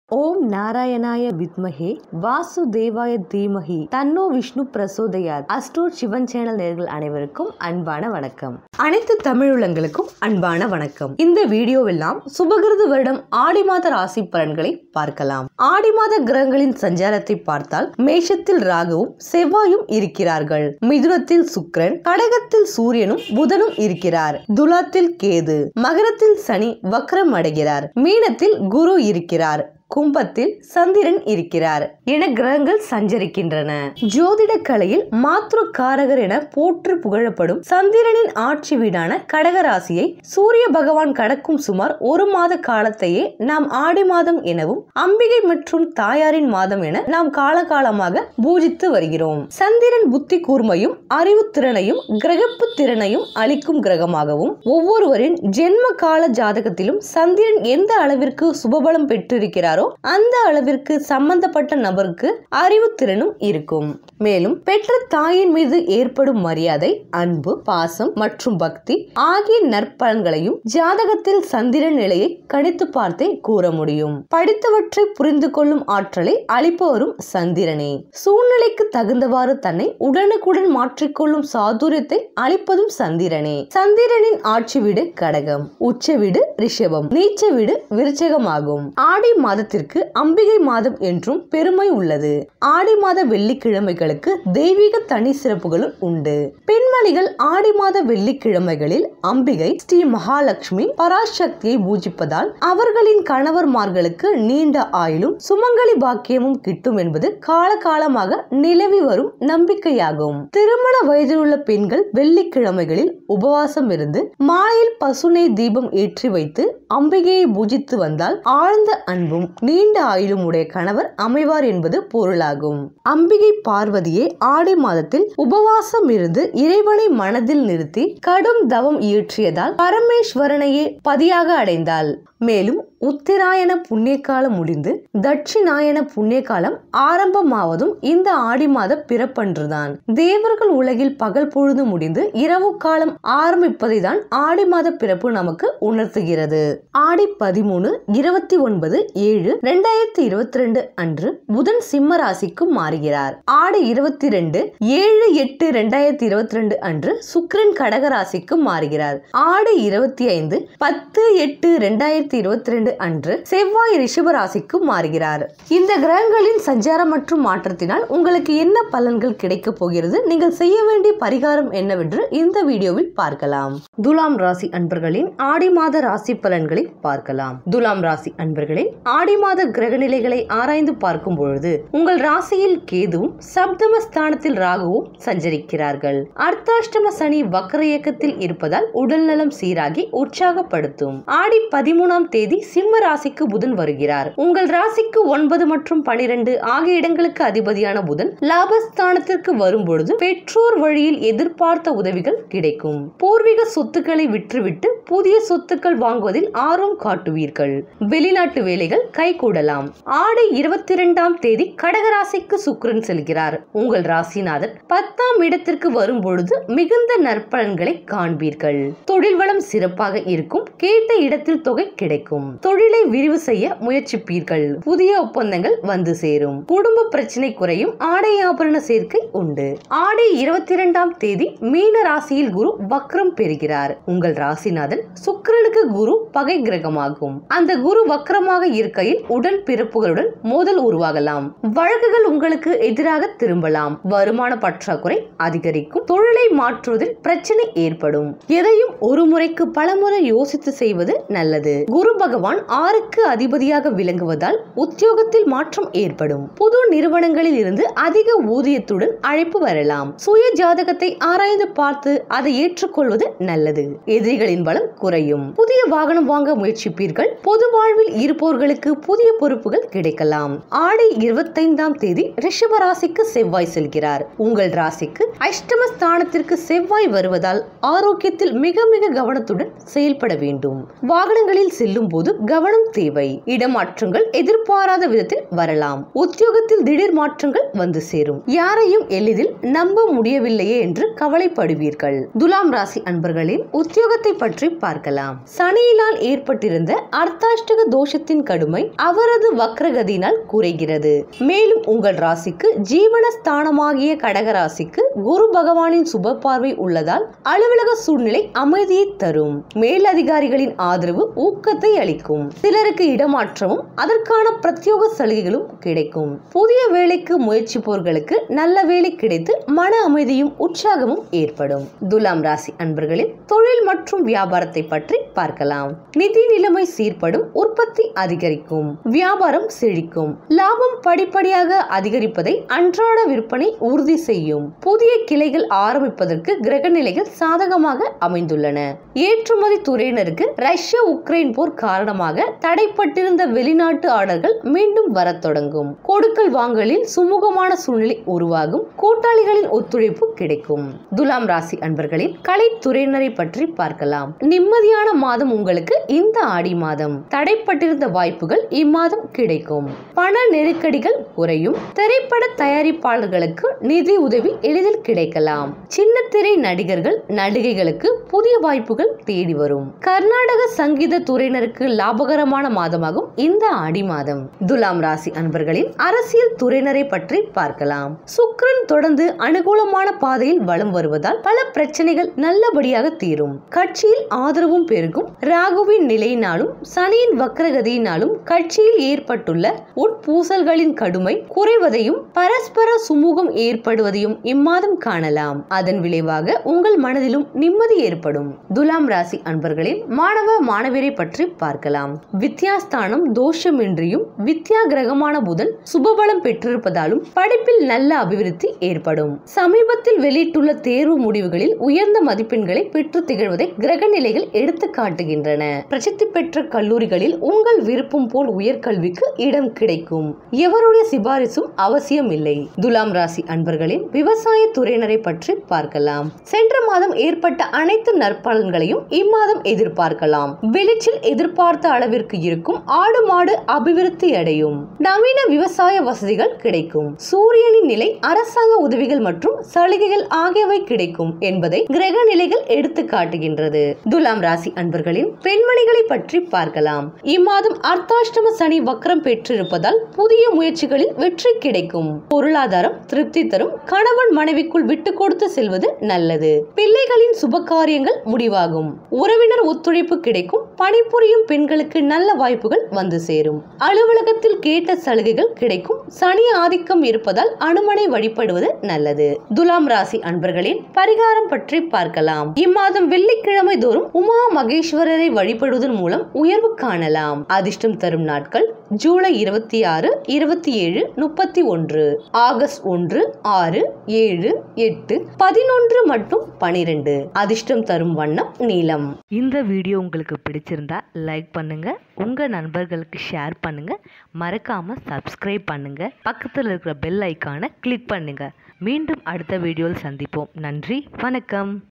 ஓம் நாராயணாய வித்மஹே வாசுதேவாய தீமஹி தன்னோ விஷ்ணு பிரசோதயாத் அஸ்ட்ரோட் சிவன் சேனல் நேர்கள் அனைவருக்கும் அன்பான வணக்கம் அனைத்து தமிழுள்ளங்களுக்கும் அன்பான வணக்கம் இந்த வீடியோவெல்லாம் சுபகிருது வருடம் ஆடி மாத ராசி பலன்களை பார்க்கலாம் ஆடி மாத கிரகங்களின் சஞ்சாரத்தை பார்த்தால் மேஷத்தில் ராகுவும் செவ்வாயும் இருக்கிறார்கள் மிதுனத்தில் சுக்கிரன் கடகத்தில் சூரியனும் புதனும் இருக்கிறார் துலாத்தில் கேது மகரத்தில் சனி வக்ரம் அடைகிறார் மீனத்தில் குரு இருக்கிறார் கும்பத்தில் சந்திரன் இருக்கிறார் என கிரகங்கள் சஞ்சரிக்கின்றன ஜோதிட கலையில் மாத்ரு காரகர் என போற்று புகழப்படும் சந்திரனின் ஆட்சி வீடான கடகராசியை சூரிய பகவான் கடக்கும் சுமார் ஒரு மாத காலத்தையே நாம் ஆடி மாதம் எனவும் அம்பிகை மற்றும் தாயாரின் மாதம் என நாம் காலகாலமாக பூஜித்து வருகிறோம் சந்திரன் புத்தி கூர்மையும் அறிவு திறனையும் கிரகப்பு திறனையும் அளிக்கும் கிரகமாகவும் ஒவ்வொருவரின் ஜென்ம கால ஜாதகத்திலும் சந்திரன் எந்த அளவிற்கு சுபபலம் பெற்றிருக்கிறாரோ அந்த அளவிற்கு சம்பந்தப்பட்ட நபருக்கு அறிவுத்திறனும் இருக்கும் மேலும் பெற்ற தாயின் மீது ஏற்படும் மரியாதை அன்பு பாசம் மற்றும் பக்தி ஆகிய நற்பலன்களையும் ஜாதகத்தில் சந்திரன் நிலையை கணித்து பார்த்தே கூற முடியும் படித்தவற்றை புரிந்து கொள்ளும் ஆற்றலை அளிப்பவரும் சந்திரனே சூழ்நிலைக்கு தகுந்தவாறு தன்னை உடனுக்குடன் மாற்றிக்கொள்ளும் சாதுரியத்தை அளிப்பதும் சந்திரனே சந்திரனின் ஆட்சி வீடு கடகம் உச்ச வீடு ரிஷபம் நீச்ச வீடு விருச்சகமாகும் ஆடி மாதத்திற்கு அம்பிகை மாதம் என்றும் பெருமை உள்ளது ஆடி மாத வெள்ளிக்கிழமைகளுக்கு தெய்வீக தனி சிறப்புகளும் உண்டு பெண்மணிகள் ஆடி மாத வெள்ளிக்கிழமைகளில் அம்பிகை ஸ்ரீ மகாலட்சுமி பராசக்தியை பூஜிப்பதால் அவர்களின் கணவர்மார்களுக்கு நீண்ட ஆயுளும் சுமங்கலி பாக்கியமும் கிட்டும் என்பது காலகாலமாக நிலவி வரும் நம்பிக்கையாகும் திருமண வயதிலுள்ள பெண்கள் வெள்ளிக்கிழமைகளில் உபவாசம் இருந்து மாலையில் பசுனை தீபம் ஏற்றி வைத்து அம்பிகையை பூஜித்து வந்தால் ஆழ்ந்த அன்பும் நீண்ட ஆயுளும் உடைய கணவர் அமைவார் என்பது பொருளாகும் அம்பிகை பார்வதியே ஆடி மாதத்தில் உபவாசம் இருந்து இறைவனை மனதில் நிறுத்தி கடும் தவம் இயற்றியதால் பரமேஸ்வரனையே பதியாக அடைந்தாள் மேலும் உத்திராயண புண்ணிய காலம் முடிந்து தட்சிணாயன புண்ணிய காலம் ஆரம்பமாவதும் இந்த ஆடி மாத பிறப்பன்றுதான் தேவர்கள் உலகில் பகல் பொழுது முடிந்து இரவு காலம் ஆரம்பிப்பதை தான் ஆடி மாத பிறப்பு நமக்கு உணர்த்துகிறது ஆடி பதிமூணு இருபத்தி ஒன்பது ஏழு ரெண்டாயிரத்தி இருபத்தி ரெண்டு அன்று புதன் சிம்ம ராசிக்கு மாறுகிறார் ஆடி இருபத்தி ரெண்டு ஏழு எட்டு ரெண்டாயிரத்தி இருபத்தி ரெண்டு அன்று சுக்கிரன் கடக ராசிக்கு மாறுகிறார் ஆடி இருபத்தி ஐந்து பத்து எட்டு ரெண்டாயிரத்தி இருபத்தி ரெண்டு அன்று செவ்வாய் ரிஷப ராசிக்கு மாறுகிறார் இந்த கிரகங்களின் சஞ்சாரம் மற்றும் மாற்றத்தினால் உங்களுக்கு என்ன பலன்கள் கிடைக்க போகிறது நீங்கள் செய்ய வேண்டிய பரிகாரம் என்னவென்று இந்த வீடியோவில் பார்க்கலாம் துலாம் ராசி அன்பர்களின் ஆடி மாத ராசி பலன்களை பார்க்கலாம் துலாம் ராசி அன்பர்களே ஆடி மாத கிரக நிலைகளை ஆராய்ந்து பார்க்கும் பொழுது உங்கள் ராசியில் கேதுவும் சப்தம ஸ்தானத்தில் ராகுவும் சஞ்சரிக்கிறார்கள் அர்த்தாஷ்டம சனி வக்ர இயக்கத்தில் இருப்பதால் உடல்நலம் சீராகி உற்சாகப்படுத்தும் ஆடி பதிமூணாம் தேதி சிம்ம ராசிக்கு புதன் வருகிறார் உங்கள் ராசிக்கு ஒன்பது மற்றும் பனிரெண்டு ஆகிய இடங்களுக்கு அதிபதியான புதன் லாபஸ்தானத்திற்கு வரும்பொழுது பெற்றோர் வழியில் எதிர்பார்த்த உதவிகள் கிடைக்கும் பூர்வீக சொத்துக்களை விற்றுவிட்டு புதிய சொத்துக்கள் வாங்குவதில் ஆர்வம் காட்டுவீர்கள் வெளிநாட்டு வேலைகள் கைகூடலாம் ஆடி இருபத்தி இரண்டாம் தேதி கடகராசிக்கு சுக்கிரன் செல்கிறார் உங்கள் ராசிநாதன் பத்தாம் இடத்திற்கு வரும்பொழுது மிகுந்த நற்பலன்களை காண்பீர்கள் தொழில் வளம் சிறப்பாக இருக்கும் கேட்ட இடத்தில் தொகை கிடைக்கும் தொழிலை விரிவு செய்ய முயற்சிப்பீர்கள் புதிய ஒப்பந்தங்கள் வந்து சேரும் குடும்ப பிரச்சனை குறையும் ஆடை ஆபரண சேர்க்கை உண்டு ஆடி இருபத்தி இரண்டாம் தேதி மீன ராசியில் குரு வக்ரம் பெறுகிறார் உங்கள் ராசிநாதன் சுக்கிரனுக்கு குரு பகை கிரகமாகும் அந்த குரு வக்ரமாக இருக்கையில் உடன் பிறப்புகளுடன் மோதல் உருவாகலாம் வழக்குகள் உங்களுக்கு எதிராக திரும்பலாம் வருமான பற்றாக்குறை அதிகரிக்கும் தொழிலை மாற்றுவதில் பிரச்சனை ஏற்படும் எதையும் ஒரு முறைக்கு பலமுறை யோசித்து செய்வது நல்லது குரு பகவான் ஆறுக்கு அதிபதியாக விளங்குவதால் உத்தியோகத்தில் மாற்றம் ஏற்படும் புது நிறுவனங்களில் இருந்து அதிக ஊதியத்துடன் அழைப்பு வரலாம் சுய ஜாதகத்தை ஆராய்ந்து பார்த்து அதை ஏற்றுக்கொள்வது நல்லது எதிரிகளின் பலம் குறையும் புதிய வாகனம் வாங்க முயற்சிப்பீர்கள் பொது வாழ்வில் இருப்பவர்களுக்கு புதிய பொறுப்புகள் கிடைக்கலாம் ஆடி இருபத்தைந்தாம் தேதி ரிஷப ராசிக்கு செவ்வாய் செல்கிறார் உங்கள் ராசிக்கு அஷ்டம ஸ்தானத்திற்கு செவ்வாய் வருவதால் ஆரோக்கியத்தில் மிக மிக கவனத்துடன் செயல்பட வேண்டும் வாகனங்களில் செல்லும் செல்லும் போது கவனம் தேவை இடமாற்றங்கள் எதிர்பாராத விதத்தில் வரலாம் உத்தியோகத்தில் திடீர் மாற்றங்கள் வந்து சேரும் யாரையும் எளிதில் நம்ப முடியவில்லையே என்று கவலைப்படுவீர்கள் துலாம் ராசி அன்பர்களின் உத்தியோகத்தை பற்றி பார்க்கலாம் சனியினால் ஏற்பட்டிருந்த அர்த்தாஷ்டக தோஷத்தின் கடுமை அவரது வக்ரகதியினால் குறைகிறது மேலும் உங்கள் ராசிக்கு ஜீவனஸ்தானமாகிய கடக ராசிக்கு குரு பகவானின் சுப பார்வை உள்ளதால் அலுவலக சூழ்நிலை அமைதியை தரும் மேலதிகாரிகளின் ஆதரவு ஊக்கத்தை அளிக்கும் சிலருக்கு இடமாற்றமும் அதற்கான பிரத்யோக சலுகைகளும் கிடைக்கும் புதிய வேலைக்கு முயற்சிப்போர்களுக்கு நல்ல வேலை கிடைத்து மன அமைதியும் உற்சாகமும் ஏற்படும் துலாம் ராசி அன்பர்களின் தொழில் மற்றும் வியாபாரத்தை பற்றி பார்க்கலாம் நிதி நிலைமை சீர்படும் உற்பத்தி அதிகரிக்கும் வியாபாரம் செழிக்கும் லாபம் படிப்படியாக அதிகரிப்பதை அன்றாட விற்பனை உறுதி செய்யும் புதிய கிளைகள் ஆரம்பிப்பதற்கு கிரக நிலைகள் சாதகமாக அமைந்துள்ளன ஏற்றுமதி துறையினருக்கு ரஷ்யா உக்ரைன் போர் காரணமாக தடைப்பட்டிருந்த வெளிநாட்டு ஆர்டர்கள் மீண்டும் வரத் தொடங்கும் கொடுக்கல் வாங்கலில் சுமூகமான சூழ்நிலை உருவாகும் கூட்டாளிகளின் ஒத்துழைப்பு கிடைக்கும் துலாம் ராசி அன்பர்களின் கலைத்துறையினரை பற்றி பார்க்கலாம் நிம்மதியான மாதம் உங்களுக்கு இந்த ஆடி மாதம் தடைப்பட்டிருந்த வாய்ப்புகள் இம்மாதம் கிடைக்கும் பண நெருக்கடிகள் குறையும் திரைப்பட தயாரிப்பாளர்களுக்கு நிதி உதவி எளிதில் கிடைக்கலாம் சின்னத்திரை நடிகர்கள் நடிகைகளுக்கு புதிய வாய்ப்புகள் தேடி வரும் கர்நாடக சங்கீத துறையினருக்கு லாபகரமான மாதமாகும் இந்த ஆடி மாதம் துலாம் ராசி அன்பர்களின் அரசியல் துறையினரை பற்றி பார்க்கலாம் சுக்ரன் தொடர்ந்து அனுகூலமான பாதையில் வலம் வருவதால் பல பிரச்சனைகள் நல்லபடியாக தீரும் கட்சியில் ஆதரவும் பெருகும் ராகுவின் நிலையினாலும் சனியின் வக்ரகதியினாலும் கட்சியில் ஏற்பட்டுள்ள உட்பூசல்களின் கடுமை குறைவதையும் பரஸ்பர சுமூகம் ஏற்படுவதையும் இம்மாதம் காணலாம் அதன் விளைவாக உங்கள் மனதிலும் நிம்மதி ஏற்படும் துலாம் ராசி அன்பர்களின் மாணவ மாணவியரை பற்றி பார்க்கலாம் வித்யாஸ்தானம் தோஷமின்றியும் வித்யா கிரகமான புதன் சுபபலம் பெற்றிருப்பதாலும் படிப்பில் நல்ல அபிவிருத்தி ஏற்படும் சமீபத்தில் வெளியிட்டுள்ள தேர்வு முடிவுகளில் உயர்ந்த மதிப்பெண்களை பெற்று திகழ்வதை கிரக நிலைகள் எடுத்து காட்டுகின்றன பிரசித்தி பெற்ற கல்லூரிகளில் உங்கள் விருப்பம் போல் உயர்கல்விக்கு இடம் கிடைக்கும் எவருடைய சிபாரிசும் அவசியம் இல்லை துலாம் ராசி அன்பர்களின் விவசாய துறையினரை பற்றி பார்க்கலாம் சென்ற மாதம் ஏற்பட்ட அனைத்து நற்பலன்களையும் இம்மாதம் எதிர்பார்க்கலாம் வெளிச்சில் எதிர்பார்த்த அளவிற்கு இருக்கும் ஆடு மாடு அபிவிருத்தி அடையும் நவீன விவசாய வசதிகள் கிடைக்கும் சூரியனின் நிலை அரசாங்க உதவிகள் மற்றும் சலுகைகள் ஆகியவை கிடைக்கும் என்பதை கிரக நிலைகள் எடுத்து காட்டுகின்றது துலாம் ராசி அன்பர்களின் பெண்மணிகளை பற்றி பார்க்கலாம் இம்மாதம் அர்த்தாஷ்டம சனி வக்ரம் பெற்றிருப்பதால் புதிய முயற்சிகளில் வெற்றி கிடைக்கும் பொருளாதாரம் திருப்தி தரும் கணவன் மனைவிக்குள் விட்டு கொடுத்து செல்வது நல்லது பிள்ளைகளின் சுப காரியங்கள் முடிவாகும் உறவினர் ஒத்துழைப்பு கிடைக்கும் பணிபுரியும் பெண்களுக்கு நல்ல வாய்ப்புகள் வந்து சேரும் அலுவலகத்தில் கேட்ட சலுகைகள் கிடைக்கும் சனி ஆதிக்கம் இருப்பதால் அனுமனை வழிபடுவது நல்லது துலாம் ராசி அன்பர்களின் பரிகாரம் பற்றி பார்க்கலாம் இம்மாதம் வெள்ளிக்கிழமை தோறும் உமா மகேஸ்வரரை வழிபடுவதன் மூலம் உயர்வு காணலாம் அதிர்ஷ்டம் தரும் நாட்கள் ஜூலை இருபத்தி ஆறு இருபத்தி ஏழு முப்பத்தி ஒன்று ஆகஸ்ட் ஒன்று ஆறு ஏழு எட்டு பதினொன்று மற்றும் பனிரெண்டு அதிர்ஷ்டம் தரும் வண்ணம் நீலம் இந்த வீடியோ உங்களுக்கு பிடிச்சிருந்தா லைக் பண்ணுங்க உங்க நண்பர்களுக்கு ஷேர் பண்ணுங்க மறக்காம சப்ஸ்கிரைப் பண்ணுங்க பக்கத்தில் இருக்கிற பெல் ஐக்கானை கிளிக் பண்ணுங்க மீண்டும் அடுத்த வீடியோவில் சந்திப்போம் நன்றி வணக்கம்